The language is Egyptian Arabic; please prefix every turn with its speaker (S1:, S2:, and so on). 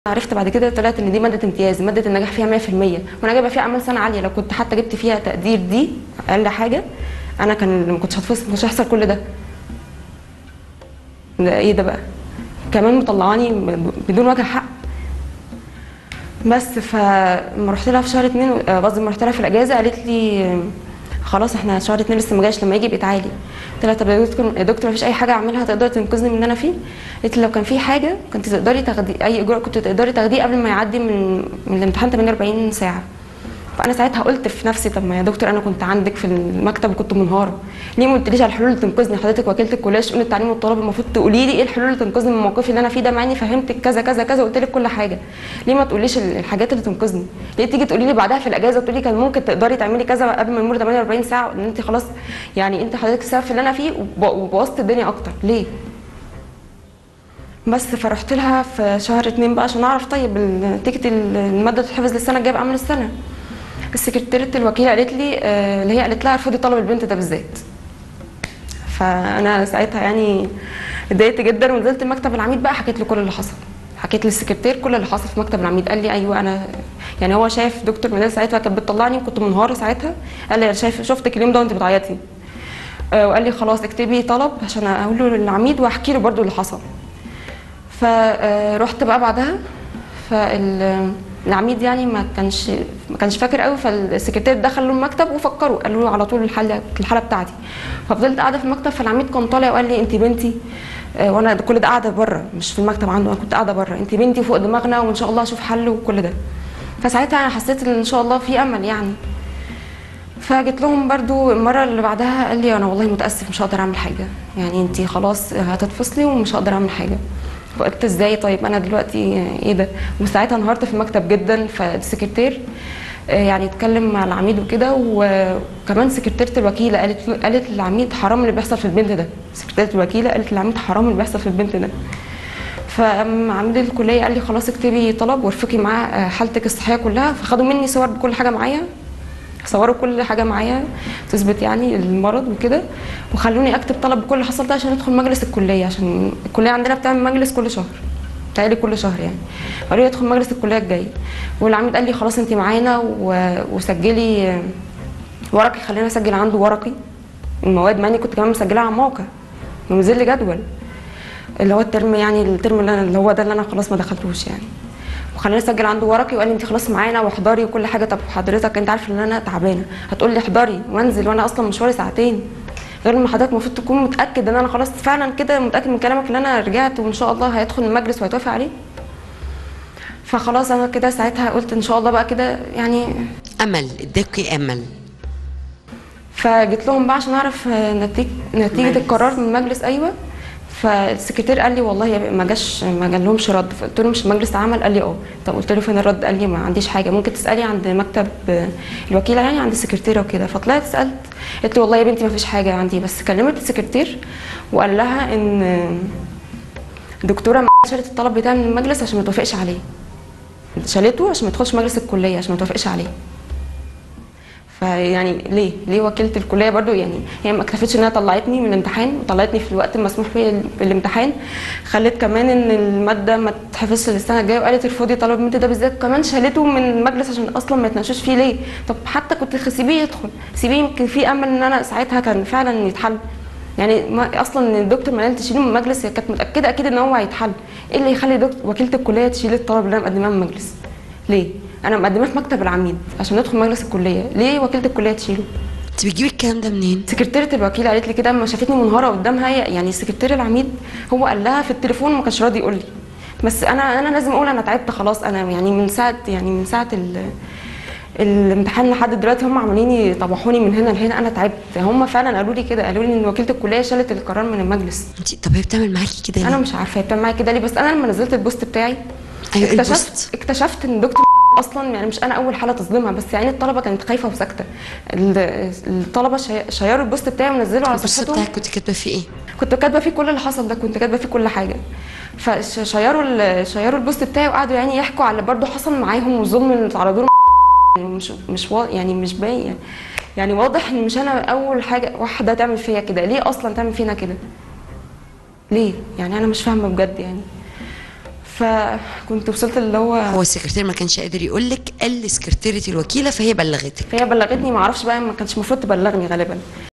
S1: عرفت بعد كده طلعت ان دي ماده امتياز ماده النجاح فيها 100% وانا جايبه فيها اعمال سنه عاليه لو كنت حتى جبت فيها تقدير دي اقل حاجه انا كان ما كنتش هتفصل ما كنتش هيحصل كل ده ده ايه ده بقى كمان مطلعاني ب- بدون وجه حق بس فلما رحت لها في شهر اتنين آه، قصدي لما رحت لها في الاجازه قالت لي آه، خلاص احنا شهر اتنين لسه ما جاش لما يجي يبقى تعالي قلت لها طب يا دكتور يا دكتور مفيش اي حاجه اعملها تقدري تنقذني من اللي انا فيه قالت لي لو كان في حاجه كنت تقدري تاخدي اي اجراء كنت تقدري تاخديه قبل ما يعدي من من الامتحان 48 ساعه فانا ساعتها قلت في نفسي طب ما يا دكتور انا كنت عندك في المكتب وكنت منهاره ليه ما قلتليش على الحلول اللي تنقذني حضرتك وكيله الكليه شؤون التعليم والطلاب المفروض تقولي لي ايه الحلول اللي تنقذني من الموقف اللي انا فيه ده مع اني فهمتك كذا كذا كذا وقلت لك كل حاجه ليه ما تقوليش ال- الحاجات اللي تنقذني ليه تيجي تقولي لي بعدها في الاجازه تقولي كان ممكن تقدري تعملي كذا قبل ما يمر 48 ساعه ان انت خلاص يعني انت حضرتك السبب في اللي انا فيه وب- وبوظت الدنيا اكتر ليه بس فرحت لها في شهر اتنين بقى عشان اعرف طيب ال- تيجي ال- الماده تتحفظ للسنه الجايه بقى من السنه السكرتيرة الوكيله قالت لي آه، اللي هي قالت لها ارفضي طلب البنت ده بالذات فانا ساعتها يعني اتضايقت جدا ونزلت مكتب العميد بقى حكيت له كل اللي حصل حكيت للسكرتير كل اللي حصل في مكتب العميد قال لي ايوه انا يعني هو شايف دكتور منال ساعتها كانت بتطلعني وكنت منهاره ساعتها قال لي أنا شايف شفتك اليوم ده وانت بتعيطي آه، وقال لي خلاص اكتبي طلب عشان اقول له للعميد واحكي له برضو اللي حصل فرحت بقى بعدها فالعميد يعني ما كانش ما كانش فاكر قوي فالسكرتير دخل له المكتب وفكروا قالوا له على طول الحاله الحاله بتاعتي ففضلت قاعده في المكتب فالعميد كان طالع وقال لي انت بنتي آه، وانا كل ده قاعده بره مش في المكتب عنده انا كنت قاعده بره انت بنتي فوق دماغنا وان شاء الله اشوف حل وكل ده فساعتها انا حسيت ان ان شاء الله في امل يعني فجيت لهم برضو المره اللي بعدها قال لي انا والله متاسف مش هقدر اعمل حاجه يعني انت خلاص هتتفصلي ومش هقدر اعمل حاجه فقلت ازاي طيب انا دلوقتي ايه ده وساعتها انهارت في المكتب جدا فالسكرتير آه، يعني اتكلم مع العميد وكده وكمان سكرتيره الوكيله قالت له- قالت للعميد حرام اللي بيحصل في البنت ده سكرتيره الوكيله قالت للعميد حرام اللي بيحصل في البنت ده فقام عميد الكليه قال لي خلاص اكتبي طلب وارفقي معاه آه، حالتك الصحيه كلها فخدوا مني صور بكل حاجه معايا صوروا كل حاجه معايا تثبت يعني المرض وكده وخلوني اكتب طلب بكل اللي حصل ده عشان ادخل مجلس الكليه عشان الكليه عندنا بتعمل مجلس كل شهر بتهيألي كل شهر يعني قالوا لي ادخل مجلس الكليه الجاي والعميد قال لي خلاص انت معانا و- وسجلي آه، ورقي خلينا اسجل عنده ورقي المواد مع اني كنت كمان مسجلها على الموقع ونزل لي جدول اللي هو الترم يعني الترم اللي, أنا اللي هو ده اللي انا خلاص ما دخلتوش يعني وخلاني اسجل عنده ورقي وقال لي انت خلاص معانا واحضري وكل حاجه طب حضرتك انت عارفه ان انا تعبانه هتقول لي احضري وانزل وانا اصلا مشواري ساعتين غير ما حضرتك المفروض تكون متاكد ان انا خلاص فعلا كده متاكد من كلامك ان انا رجعت وان شاء الله هيدخل المجلس وهيتوافق عليه فخلاص انا كده ساعتها قلت ان شاء الله بقى كده يعني
S2: امل اداكي امل
S1: فجيت لهم بقى عشان اعرف نتيجه نتيجه
S2: مجلس.
S1: القرار من المجلس ايوه فالسكرتير قال لي والله يا- ما جاش ما جالهمش رد فقلت له مش المجلس عمل قال لي اه طب قلت له فين الرد قال لي ما عنديش حاجه ممكن تسالي عند مكتب الوكيله يعني عند السكرتيره وكده فطلعت سالت قلت له والله يا بنتي ما فيش حاجه عندي بس كلمت السكرتير وقال لها ان دكتوره شالت الطلب بتاعي من المجلس عشان ما توافقش عليه شالته عشان ما يدخلش مجلس الكليه عشان ما توافقش عليه فيعني ليه ليه وكيله الكليه برضو يعني هي ما اكتفتش انها طلعتني من الامتحان وطلعتني في الوقت المسموح فيه بالامتحان خلت كمان ان الماده ما تتحفظش للسنه الجايه وقالت ارفضي طلب البنت ده بالذات كمان شالته من المجلس عشان اصلا ما يتناقشوش فيه ليه طب حتى كنت سيبيه يدخل سيبيه يمكن في امل ان انا ساعتها كان فعلا يتحل يعني ما اصلا ان الدكتور منال تشيله من المجلس هي كانت متاكده اكيد ان هو هيتحل ايه اللي يخلي دكتور وكيله الكليه تشيل الطلب اللي انا مقدماه من المجلس ليه انا مقدماه في مكتب العميد عشان ندخل مجلس الكليه ليه وكيله الكليه تشيله
S2: انت بتجيبي الكلام ده منين
S1: سكرتيرة الوكيل قالت لي كده اما شافتني منهاره قدامها هي- يعني سكرتير العميد هو قال لها في التليفون ما كانش راضي يقول لي بس انا انا لازم اقول انا تعبت خلاص انا يعني من ساعه يعني من ساعه ال الامتحان لحد دلوقتي هم عمالين يطوحوني من هنا لهنا انا تعبت هم فعلا قالوا لي كده قالوا لي ان وكيله الكليه شالت القرار من المجلس
S2: انت طب هي بتعمل معاكي كده
S1: انا
S2: ليه
S1: مش عارفه هي بتعمل معايا كده ليه بس انا لما نزلت البوست بتاعي
S2: أيوة، إيه
S1: اكتشفت
S2: البوست؟
S1: اكتشفت ان دكتور اصلا يعني مش انا اول حاله تظلمها بس يعني الطلبه كانت خايفه وساكته ال- الطلبه شي- شيروا البوست بتاعي ونزلوا على
S2: البوست
S1: صفحتهم
S2: بتاعك كنت كاتبه فيه ايه
S1: كنت كاتبه فيه كل اللي حصل ده كنت كاتبه فيه كل حاجه فشيروا ال- شيروا البوست بتاعي وقعدوا يعني يحكوا على اللي برضه حصل معاهم والظلم اللي اتعرضوا له يعني مش مش وا... يعني مش باين يعني, يعني واضح ان مش انا اول حاجه واحده تعمل فيا كده ليه اصلا تعمل فينا كده ليه يعني انا مش فاهمه بجد يعني ف فكنت وصلت اللي هو
S2: هو السكرتير ما كانش قادر يقول لك قال لسكرتيرة الوكيله فهي بلغتك
S1: فهي بلغتني ما اعرفش بقى ما كانش المفروض تبلغني غالبا